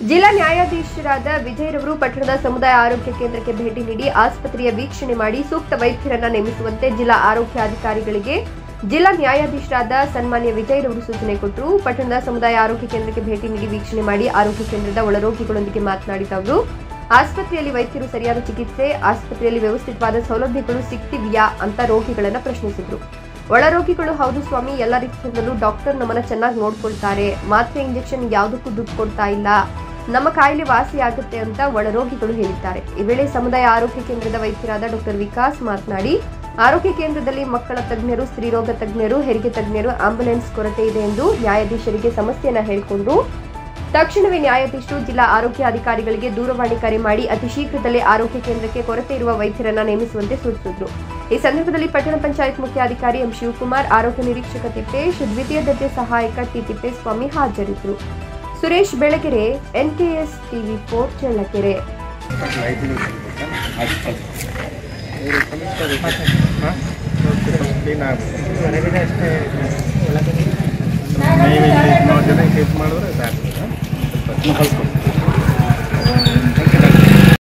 ಜಿಲ್ಲಾ ನ್ಯಾಯಾಧೀಶರಾದ ವಿಜಯರವರು ಪಟ್ಟಣದ ಸಮುದಾಯ ಆರೋಗ್ಯ ಕೇಂದ್ರಕ್ಕೆ ಭೇಟಿ ನೀಡಿ ಆಸ್ಪತ್ರೆಯ ವೀಕ್ಷಣೆ ಮಾಡಿ ಸೂಕ್ತ ವೈದ್ಯರನ್ನ ನೇಮಿಸುವಂತೆ ಜಿಲ್ಲಾ ಆರೋಗ್ಯಾಧಿಕಾರಿಗಳಿಗೆ ಜಿಲ್ಲಾ ನ್ಯಾಯಾಧೀಶರಾದ ಸನ್ಮಾನ್ಯ ವಿಜಯರವರು ಸೂಚನೆ ಕೊಟ್ಟರು ಪಟ್ಟಣದ ಸಮುದಾಯ ಆರೋಗ್ಯ ಕೇಂದ್ರಕ್ಕೆ ಭೇಟಿ ನೀಡಿ ವೀಕ್ಷಣೆ ಮಾಡಿ ಆರೋಗ್ಯ ಕೇಂದ್ರದ ಒಳರೋಗಿಗಳೊಂದಿಗೆ ಮಾತನಾಡಿದ ಅವರು ಆಸ್ಪತ್ರೆಯಲ್ಲಿ ವೈದ್ಯರು ಸರಿಯಾದ ಚಿಕಿತ್ಸೆ ಆಸ್ಪತ್ರೆಯಲ್ಲಿ ವ್ಯವಸ್ಥಿತವಾದ ಸೌಲಭ್ಯಗಳು ಸಿಗ್ತಿದೆಯಾ ಅಂತ ರೋಗಿಗಳನ್ನ ಪ್ರಶ್ನಿಸಿದ್ರು ಒಳರೋಗಿಗಳು ಹೌದು ಸ್ವಾಮಿ ಎಲ್ಲ ರೀತಿಯಿಂದಲೂ ಡಾಕ್ಟರ್ ನಮ್ಮನ್ನ ಚೆನ್ನಾಗಿ ನೋಡ್ಕೊಳ್ತಾರೆ ಮಾತ್ರೆ ಇಂಜೆಕ್ಷನ್ ಯಾವುದಕ್ಕೂ ದುಡ್ಡು ಕೊಡ್ತಾ ಇಲ್ಲ ನಮ್ಮ ಕಾಯಿಲೆ ವಾಸಿಯಾಗುತ್ತೆ ಅಂತ ಒಳರೋಗಿಗಳು ಹೇಳಿದ್ದಾರೆ ಈ ವೇಳೆ ಸಮುದಾಯ ಆರೋಗ್ಯ ಕೇಂದ್ರದ ವೈದ್ಯರಾದ ಡಾಕ್ಟರ್ ವಿಕಾಸ್ ಮಾತನಾಡಿ ಆರೋಗ್ಯ ಕೇಂದ್ರದಲ್ಲಿ ಮಕ್ಕಳ ತಜ್ಞರು ಸ್ತ್ರೀರೋಗ ತಜ್ಞರು ಹೆರಿಗೆ ತಜ್ಞರು ಆಂಬ್ಯುಲೆನ್ಸ್ ಕೊರತೆ ಇದೆ ಎಂದು ನ್ಯಾಯಾಧೀಶರಿಗೆ ಸಮಸ್ಯೆಯನ್ನ ಹೇಳಿಕೊಂಡು ತಕ್ಷಣವೇ ನ್ಯಾಯಾಧೀಶರು ಜಿಲ್ಲಾ ಆರೋಗ್ಯ ಅಧಿಕಾರಿಗಳಿಗೆ ದೂರವಾಣಿ ಕರೆ ಮಾಡಿ ಅತಿ ಶೀಘ್ರದಲ್ಲೇ ಆರೋಗ್ಯ ಕೇಂದ್ರಕ್ಕೆ ಕೊರತೆ ಇರುವ ವೈದ್ಯರನ್ನ ನೇಮಿಸುವಂತೆ ಸೂಚಿಸಿದ್ರು ಈ ಸಂದರ್ಭದಲ್ಲಿ ಪಟ್ಟಣ ಪಂಚಾಯತ್ ಮುಖ್ಯಾಧಿಕಾರಿ ಎಂ ಶಿವಕುಮಾರ್ ಆರೋಗ್ಯ ನಿರೀಕ್ಷಕ ತಿಪ್ಪೇಶ್ ದ್ವಿತೀಯ ದರ್ಜೆ ಸಹಾಯಕ ಟಿ ತಿಪ್ಪೇಸ್ವಾಮಿ ಹಾಜರಿದ್ದರು Suresh Belagere NKS TV four Challakere ಹೊರಗಡೆ ಅಷ್ಟೇ ಒಳಗಡೆ ನೀವು ಇಲ್ಲಿ ಮೂರು ಜನ ಇದು ಮಾಡಿದ್ರೆ ಸಾಕು ಸ್ವಲ್ಪ